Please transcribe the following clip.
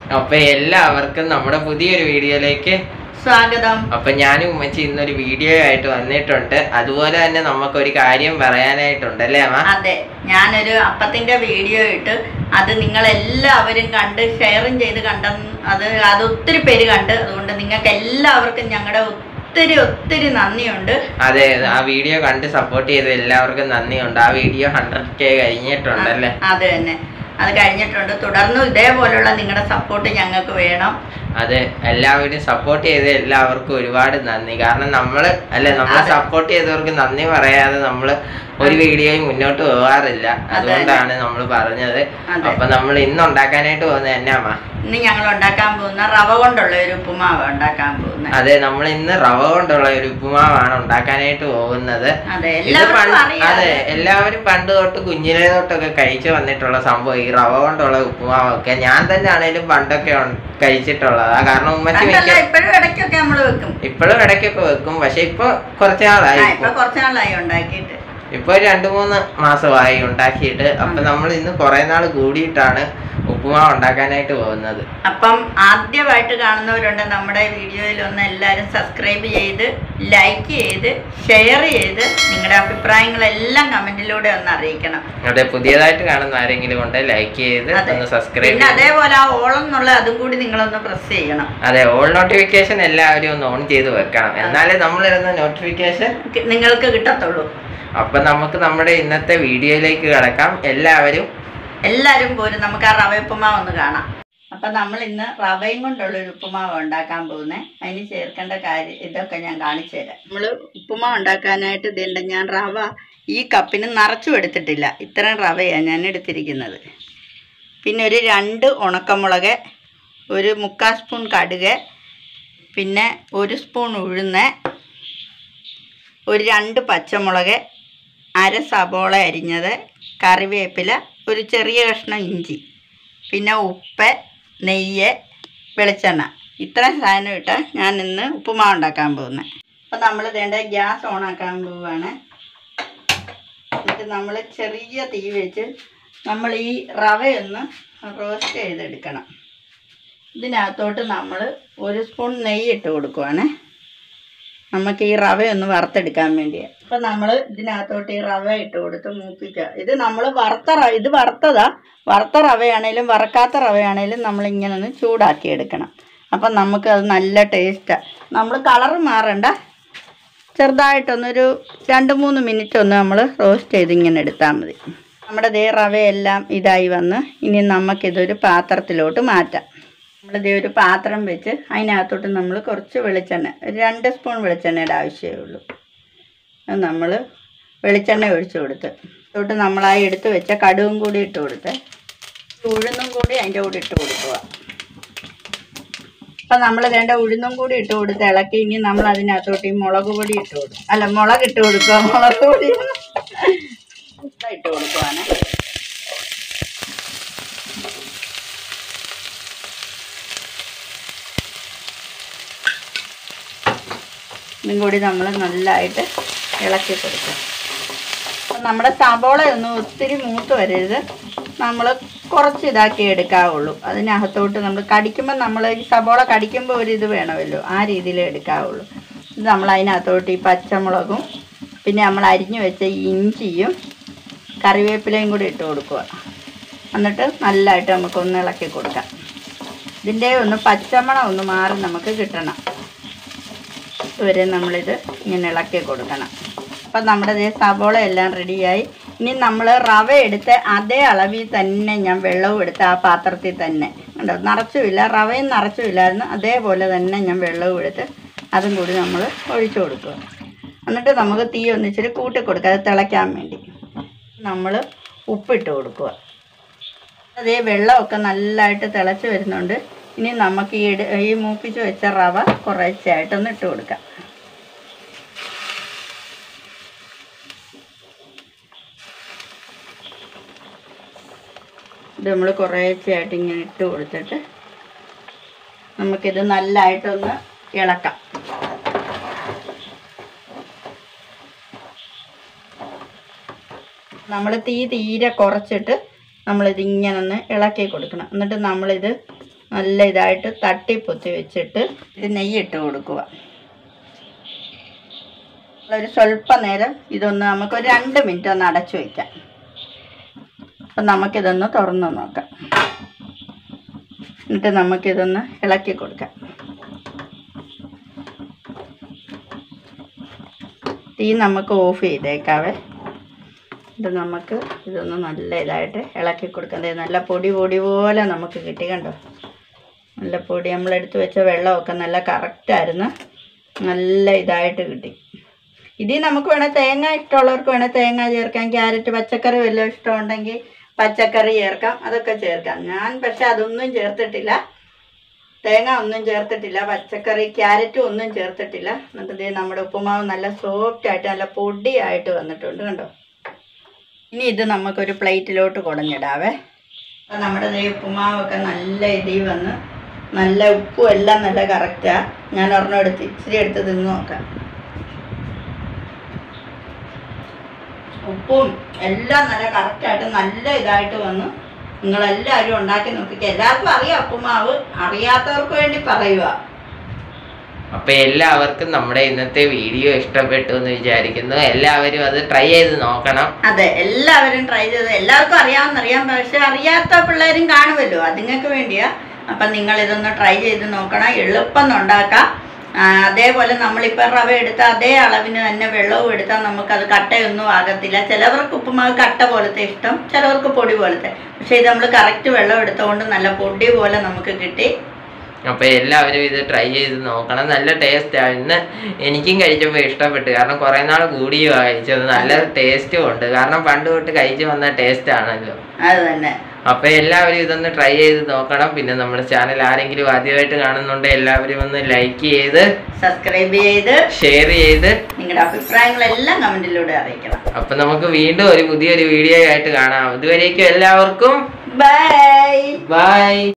അപ്പൊ എല്ലാവർക്കും നമ്മുടെ പുതിയൊരു വീഡിയോയിലേക്ക് സ്വാഗതം അപ്പൊ ഞാനും ഉമ്മച്ചി ഇന്നൊരു വീഡിയോ ആയിട്ട് വന്നിട്ടുണ്ട് അതുപോലെ തന്നെ നമുക്കൊരു കാര്യം പറയാനായിട്ടുണ്ട് അല്ലേ അമ്മ അതെ ഞാനൊരു അപ്പത്തിന്റെ വീഡിയോ ഇട്ട് അത് നിങ്ങൾ എല്ലാവരും കണ്ട് ഷെയറും ചെയ്ത് കണ്ട അത് അത് ഒത്തിരി പേര് കണ്ട് അതുകൊണ്ട് നിങ്ങൾക്ക് എല്ലാവർക്കും ഞങ്ങളുടെ ഒത്തിരി ഒത്തിരി നന്ദിയുണ്ട് അതെ ആ വീഡിയോ കണ്ട് സപ്പോർട്ട് ചെയ്ത എല്ലാവർക്കും നന്ദിയുണ്ട് ആ വീഡിയോ ഹൺഡ്രഡ് കെ കഴിഞ്ഞിട്ടുണ്ടല്ലേ അത് തന്നെ അത് കഴിഞ്ഞിട്ടുണ്ട് തുടർന്നും ഇതേപോലുള്ള നിങ്ങളുടെ സപ്പോർട്ട് ഞങ്ങൾക്ക് വേണം അതെ എല്ലാവരും സപ്പോർട്ട് ചെയ്ത എല്ലാവർക്കും ഒരുപാട് നന്ദി കാരണം നമ്മള് അല്ലെ നമ്മളെ അതെ. സപ്പോർട്ട് ചെയ്തവർക്ക് നന്ദി പറയാതെ നമ്മള് ഒരു വീഡിയോയും മുന്നോട്ട് പോകാറില്ല അതുകൊണ്ടാണ് നമ്മൾ പറഞ്ഞത് അതെ. അപ്പൊ നമ്മൾ ഇന്ന് ഉണ്ടാക്കാനായിട്ട് പോകുന്നത് എന്നാ അമ്മ ഇന്ന് ഞങ്ങൾ ഉണ്ടാക്കാൻ പോകുന്ന റവ കൊണ്ടുള്ള ഒരു ഉപ്പുമാവ് ഉണ്ടാക്കാൻ പോകുന്നത് അതെ നമ്മൾ ഇന്ന് റവ കൊണ്ടുള്ള ഒരു ഉപ്പുമാവാണ് ഉണ്ടാക്കാനായിട്ട് പോകുന്നത് അതെ ഇത് എല്ലാവർക്കും പണ്ട് അറിയാം അതെ എല്ലാവരും പണ്ട് തൊട്ട് കുഞ്ഞിലെ തൊട്ടൊക്കെ കഴിച്ചു വന്നിട്ടുള്ള സംഭവം ഈ റവ കൊണ്ടുള്ള ഉപ്പുമാവൊക്കെ ഞാൻ തന്നെ ആണേലും പണ്ടൊക്കെ ഉൺ- കഴിച്ചിട്ടുള്ളതാ കാരണം ഉമ്മച്ചി പണ്ടല്ല മിക്ക ഇപ്പോഴും ഇടയ്ക്കൊക്കെ നമ്മൾ വെക്കും ഇപ്പോഴും ഇടയ്ക്കൊക്കെ വെക്കും പക്ഷെ ഇപ്പൊ കുറച്ച് ആ നാളായി ഇപ്പൊ കുറച്ച് നാളായി ഉണ്ടാക്കിയിട്ട് ഇപ്പൊ ഒരു രണ്ടു മൂന്ന് മാസമായി ഉണ്ടാക്കിയിട്ട് അപ്പൊ നമ്മൾ ഇന്ന് കുറെ നാൾ കൂടിയിട്ടാണ് ഉപ്പുമാവ് ഉണ്ടാക്കാനായിട്ട് പോകുന്നത് അപ്പം ആദ്യമായിട്ട് കാണുന്നവരുണ്ട് നമ്മുടെ വീഡിയോയിൽ ഒന്ന് എല്ലാവരും സബ്സ്ക്രൈബ് ചെയ്ത് ലൈക്ക് ചെയ്ത് ഷെയർ ചെയ്ത് നിങ്ങളുടെ അഭിപ്രായങ്ങളെല്ലാം കമന്റിലൂടെ ഒന്ന് അറിയിക്കണം അതെ പുതിയതായിട്ട് കാണുന്ന ആരെങ്കിലും ഉണ്ട് ലൈക്ക് ചെയ്ത് അതെ ഒന്ന് സബ്സ്ക്രൈബ് പിന്നെ അതേപോലെ ആ ഓളം എന്നുള്ള അതും കൂടി നിങ്ങളൊന്ന് പ്രസ് ചെയ്യണം അതെ ഓൾ നോട്ടിഫിക്കേഷൻ എല്ലാവരും ഒന്ന് ഓൺ ചെയ്ത് വെക്കണം എന്നാലേ നമ്മളിരുന്ന നോട്ടിഫിക്കേഷൻ കി- നിങ്ങൾക്ക് കിട്ടത്തുള്ളൂ അപ്പൊ നമുക്ക് നമ്മുടെ ഇന്നത്തെ വീഡിയോയിലേക്ക് കിടക്കാം എല്ലാവരും എല്ലാവരും പോരും നമുക്ക് ആ റവ ഉപ്പുമാവ് ഒന്ന് കാണാം അപ്പൊ നമ്മൾ ഇന്ന് റവയും കൊണ്ടുള്ള ഒരു ഉപ്പുമാവ് ഉണ്ടാക്കാൻ പോകുന്നത് അതിന് ചേർക്കേണ്ട കാര്യം ഇതൊക്കെ ഞാൻ കാണിച്ചു തരാം നമ്മൾ ഉപ്പുമാവ് ഉണ്ടാക്കാനായിട്ട് ഇതുണ്ട് ഞാൻ റവ ഈ കപ്പിന് നിറച്ചും എടുത്തിട്ടില്ല ഇത്രയും റവയാണ് ഞാൻ എടുത്തിരിക്കുന്നത് പിന്നെ ഒരു രണ്ട് ഉണക്കമുളക് ഒരു മുക്കാൽ സ്പൂൺ കടുക് പിന്നെ ഒരു സ്പൂൺ ഉഴുന്ന് ഒരു രണ്ട് പച്ചമുളക് അര സബോള അരിഞ്ഞത് കറിവേപ്പില ഒരു ചെറിയ കഷ്ണം ഇഞ്ചി പിന്നെ ഉപ്പ് നെയ്യ് വെളിച്ചെണ്ണ ഇത്രയും സാധനം ഇട്ട് ഞാൻ ഇന്ന് ഉപ്പുമാവ് ഉണ്ടാക്കാൻ പോകുന്നത് അപ്പം നമ്മൾ വേണ്ട ഗ്യാസ് ഓണാക്കാൻ പോവുകയാണ് എന്നിട്ട് നമ്മൾ ചെറിയ തീ വെച്ച് നമ്മൾ ഈ റവയൊന്ന് റോസ്റ്റ് ചെയ്തെടുക്കണം ഇതിനകത്തോട്ട് നമ്മൾ ഒരു സ്പൂൺ നെയ്യ് ഇട്ട് കൊടുക്കുവാണേ നമുക്ക് ഈ റവ ഒന്ന് വറുത്തെടുക്കാൻ വേണ്ടിയാണ് അപ്പൊ നമ്മൾ ഇതിനകത്തോട്ട് ഈ റവ ഇട്ട് കൊടുത്ത് മൂപ്പിക്കുക ഇത് നമ്മൾ വറുത്ത റവ ഇത് വറുത്തതാ വറുത്ത റവയാണേലും വറക്കാത്ത റവയാണേലും നമ്മൾ ഇങ്ങനെ ഒന്ന് ചൂടാക്കി എടുക്കണം അപ്പം നമുക്ക് അത് നല്ല ടേസ്റ്റാണ് നമ്മൾ കളറ് മാറണ്ട ചെറുതായിട്ടൊന്നൊരു രണ്ട് മൂന്ന് മിനിറ്റ് ഒന്ന് നമ്മൾ റോസ്റ്റ് ചെയ്ത് ഇങ്ങനെ എടുത്താൽ മതി നമ്മുടെ ദേ റവയെല്ലാം ഇതായി വന്ന് ഇനി നമുക്കിതൊരു പാത്രത്തിലോട്ട് മാറ്റാം നമ്മളിതേ ഒരു പാത്രം വെച്ച് അതിനകത്തോട്ട് നമ്മൾ കുറച്ച് വെളിച്ചെണ്ണ ഒരു രണ്ട് സ്പൂൺ വെളിച്ചെണ്ണയുടെ ആവശ്യമേ ഉള്ളൂ അത് നമ്മൾ വെളിച്ചെണ്ണ ഒഴിച്ചു കൊടുത്ത് തൊട്ട് നമ്മൾ ആ എടുത്ത് വെച്ച കടുവും കൂടി ഇട്ട് കൊടുത്ത് ഉഴുന്നും കൂടി അതിൻ്റെ കൂടെ ഇട്ട് കൊടുക്കുക അപ്പം നമ്മൾ വേണ്ട ഉഴുന്നും കൂടി ഇട്ട് കൊടുത്ത് ഇളക്കി ഇനി നമ്മൾ അതിനകത്തോട്ട് ഈ മുളക് പൊടി ഇട്ട് കൊടുക്കും അല്ല മുളക് ഇട്ട് കൊടുക്കുക മുളക് പൊടി ഇട്ട് കൊടുക്കുവാണ് ഇതും കൂടി നമ്മൾ നല്ലതായിട്ട് ഇളക്കി കൊടുക്കുക അപ്പം നമ്മുടെ സബോള ഒന്നും ഒത്തിരി മൂത്ത് വരരുത് നമ്മൾ കുറച്ച് ഇതാക്കി എടുക്കാവുള്ളൂ അതിനകത്തോട്ട് നമ്മൾ കടിക്കുമ്പോൾ നമ്മൾ ഈ സബോള കടിക്കുമ്പോൾ ഒരു ഇത് വേണമല്ലോ ആ രീതിയിൽ എടുക്കാവുള്ളൂ ഇത് നമ്മൾ അതിനകത്തോട്ട് ഈ പച്ചമുളകും പിന്നെ നമ്മൾ അരിഞ്ഞു വെച്ച ഈ ഇഞ്ചിയും കറിവേപ്പിലയും കൂടി ഇട്ട് കൊടുക്കുക എന്നിട്ട് നല്ലതായിട്ട് നമുക്കൊന്ന് ഇളക്കി കൊടുക്കാം ഇതിൻ്റെ ഒന്ന് പച്ചമണം ഒന്ന് മാറി നമുക്ക് കിട്ടണം ഇതുവരെ നമ്മളിത് ഇങ്ങനെ ഇളക്കി കൊടുക്കണം അപ്പം നമ്മുടെ ഇതേ സബോള എല്ലാം റെഡിയായി ഇനി നമ്മൾ റവ എടുത്ത് അതേ അളവിൽ തന്നെ ഞാൻ വെള്ളവും എടുത്ത് ആ പാത്രത്തിൽ തന്നെ കണ്ടോ നിറച്ചുമില്ല റവയും നിറച്ചുമില്ലായിരുന്നു അതേപോലെ തന്നെ ഞാൻ വെള്ളവും എടുത്ത് അതും കൂടി നമ്മൾ ഒഴിച്ചു കൊടുക്കുക എന്നിട്ട് നമുക്ക് തീ ഒന്നിച്ചിട്ട് കൂട്ടി കൊടുക്കുക അത് തിളയ്ക്കാൻ വേണ്ടി നമ്മൾ ഉപ്പിട്ട് കൊടുക്കുക അതേ വെള്ളമൊക്കെ നല്ലതായിട്ട് തിളച്ച് വരുന്നുണ്ട് ഇനി നമുക്ക് ഈ ഇട ഈ മൂപ്പിച്ച് വെച്ച റവ കുറച്ചായിട്ടൊന്ന് ഇട്ട് കൊടുക്കാം ഇത് നമ്മൾ കുറേശ്ശെയായിട്ട് ഇങ്ങനെ ഇട്ട് കൊടുത്തിട്ട് നമുക്കിത് നല്ലതായിട്ടൊന്ന് ഇളക്കാം നമ്മൾ തീ തീരെ കുറച്ചിട്ട് നമ്മളിത് ഇങ്ങനെ ഒന്ന് ഇളക്കി കൊടുക്കണം എന്നിട്ട് നമ്മളിത് നല്ല ഇതായിട്ട് തട്ടിപ്പൊത്തി വെച്ചിട്ട് ഇത് നെയ്യിട്ട് കൊടുക്കുക ഒരു സ്വല്പ നേരം ഇതൊന്ന് നമുക്കൊരു രണ്ട് മിനിറ്റ് ഒന്ന് അടച്ചു വയ്ക്കാം അപ്പം നമുക്കിതൊന്ന് തുറന്ന് നോക്കാം എന്നിട്ട് നമുക്കിതൊന്ന് ഇളക്കി കൊടുക്കാം തീ നമുക്ക് ഓഫ് ചെയ്തേക്കാവേ ഇത് നമുക്ക് ഇതൊന്ന് നല്ല ഇതായിട്ട് ഇളക്കി കൊടുക്കാം ദേ നല്ല പൊടി പൊടി പോലെ നമുക്ക് കിട്ടി കണ്ടോ നല്ല പൊടി നമ്മളെടുത്ത് വെച്ച വെള്ളമൊക്കെ നല്ല കറക്റ്റായിരുന്നു നല്ല ഇതായിട്ട് കിട്ടി ഇതിൽ നമുക്ക് വേണേൽ തേങ്ങ ഇഷ്ടമുള്ളവർക്ക് വേണേൽ തേങ്ങ ചേർക്കാം ക്യാരറ്റ് പച്ചക്കറി വല്ലതും ഇഷ്ടമുണ്ടെങ്കിൽ പച്ചക്കറി ചേർക്കാം അതൊക്കെ ചേർക്കാം ഞാൻ പക്ഷെ അതൊന്നും ചേർത്തിട്ടില്ല തേങ്ങ ഒന്നും ചേർത്തിട്ടില്ല പച്ചക്കറി ക്യാരറ്റും ഒന്നും ചേർത്തിട്ടില്ല എന്നിട്ട് ദേ നമ്മുടെ ഉപ്പുമാവ് നല്ല സോഫ്റ്റ് ആയിട്ട് നല്ല പൊടിയായിട്ട് വന്നിട്ടുണ്ട് കണ്ടോ ഇനി ഇത് നമുക്കൊരു പ്ലേറ്റിലോട്ട് കുടഞ്ഞിടാവേ അപ്പം നമ്മുടെ ദേ ഉപ്പുമാവൊക്കെ നല്ല ഇതിൽ വന്ന് നല്ല ഉപ്പും എല്ലാം നല്ല കറക്റ്റാണ് ഞാൻ ഒരെണ്ണം എടുത്ത് ഇച്ചിരി എടുത്ത് തിന്ന് നോക്കാം ഉപ്പും എല്ലാം നല്ല കറക്റ്റായിട്ട് നല്ല ഇതായിട്ട് വന്നു നിങ്ങളെല്ലാവരും ഉണ്ടാക്കി നോക്കിക്കുക എല്ലാവർക്കും അറിയാം ഉപ്പുമാവ് അറിയാത്തവർക്ക് വേണ്ടി പറയുക അപ്പൊ എല്ലാവർക്കും നമ്മുടെ ഇന്നത്തെ വീഡിയോ ഇഷ്ടപ്പെട്ടു എന്ന് വിചാരിക്കുന്നു എല്ലാവരും അത് ട്രൈ ചെയ്ത് നോക്കണം അതെ എല്ലാവരും ട്രൈ ചെയ്ത് എല്ലാവർക്കും അറിയാമെന്നറിയാം പക്ഷെ അറിയാത്ത പിള്ളേരും കാണുമല്ലോ അതുങ്ങൾക്ക് വേണ്ടിയാ അപ്പം നിങ്ങൾ ഇതൊന്ന് ട്രൈ ചെയ്ത് നോക്കണം എളുപ്പം ഉണ്ടാക്കാം ആ, അതേപോലെ നമ്മളിപ്പോൾ റവ എടുത്ത അതേ അളവിന് തന്നെ വെള്ളവും എടുത്താൽ നമുക്കത് കട്ടയൊന്നും ആകത്തില്ല ചിലവർക്ക് ഉപ്പുമാവ് കട്ട പോലത്തെ ഇഷ്ടം ചിലവർക്ക് പൊടി പോലത്തെ പക്ഷെ ഇത് നമ്മൾ കറക്റ്റ് വെള്ളം എടുത്തുകൊണ്ട് നല്ല പൊടി പോലെ നമുക്ക് കിട്ടി അപ്പൊ എല്ലാവരും ഇത് ട്രൈ ചെയ്ത് നോക്കണം നല്ല ടേസ്റ്റ് ഇന്ന് എനിക്കും കഴിച്ചപ്പോൾ ഇഷ്ടപ്പെട്ടു കാരണം കുറെ നാൾ കൂടിയോ കഴിച്ചത് നല്ല ടേസ്റ്റും ഉണ്ട് കാരണം പണ്ട് തൊട്ട് കഴിച്ചു വന്ന ടേസ്റ്റ് ആണല്ലോ അത് തന്നെ അപ്പൊ എല്ലാവരും ഇതൊന്ന് ട്രൈ ചെയ്ത് നോക്കണം പിന്നെ നമ്മുടെ ചാനൽ ആരെങ്കിലും ആദ്യമായിട്ട് കാണുന്നുണ്ടെങ്കിൽ എല്ലാവരും ഒന്ന് ലൈക്ക് ചെയ്ത് സബ്സ്ക്രൈബ് ചെയ്ത് ഷെയർ ചെയ്ത് നിങ്ങളുടെ അഭിപ്രായങ്ങളെല്ലാം കമൻറ്റിലൂടെ അറിയിക്കണം അപ്പൊ നമുക്ക് വീണ്ടും ഒരു പുതിയൊരു വീഡിയോ ആയിട്ട് കാണാം ഇതുവരേക്കും എല്ലാവർക്കും ബൈ ബൈ